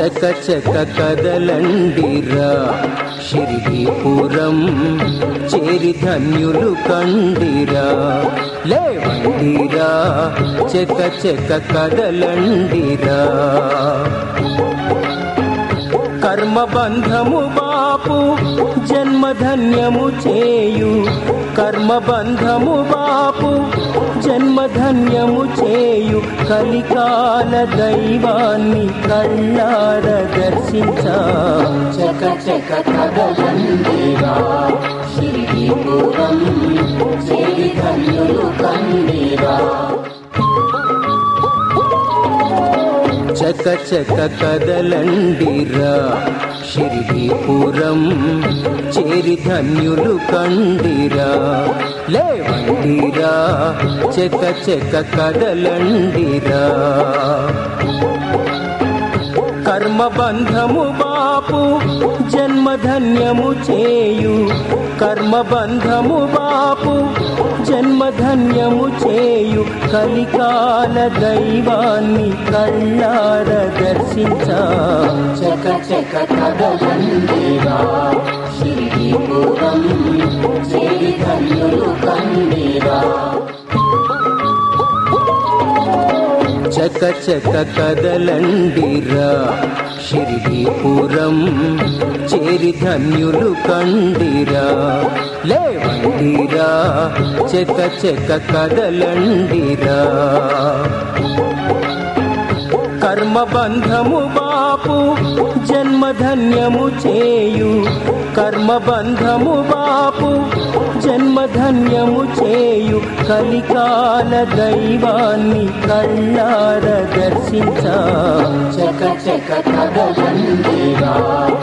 చక చక కదలండిరా షిరిడిపురం చేరి ధన్యులు కండిరా లేవండిరా చక చక కదలండిరా కర్మబంధము బాపు జన్మధన్యము చేయు కర్మబంధము బాపు జన్మధన్యము చేయు కలికాల దైవాన్ని కళ్ళార దర్శించ చక చక కదలండిరా శ్రీపురం చేరి ధన్యులు కండిరా చక చక కదలండిరా షిరిడిపురం చేరి ధన్యులు కండిరా లేవండిరా చక చక కదలండిరా కర్మబంధము బాపు జన్మధన్యము చేయు కర్మబంధము బాపు జన్మధన్యము చేయు కలికాల దైవాన్ని కళ్ళార దర్శించ చక చక కదలండిరా శ్రీపురం చేరి ధన్యులు కండిరా చక చక కదలండిరా షిరిడిపురం చేరి ధన్యులు కండిరా లేవండిరా చక చక కదలండిరా కర్మబంధము బాపు జన్మధన్యము చేయు కర్మబంధము బాపు జన్మధన్యము చేయు కలికాల దైవాన్ని కళ్ళార దర్శించ చక చక కదలండిరా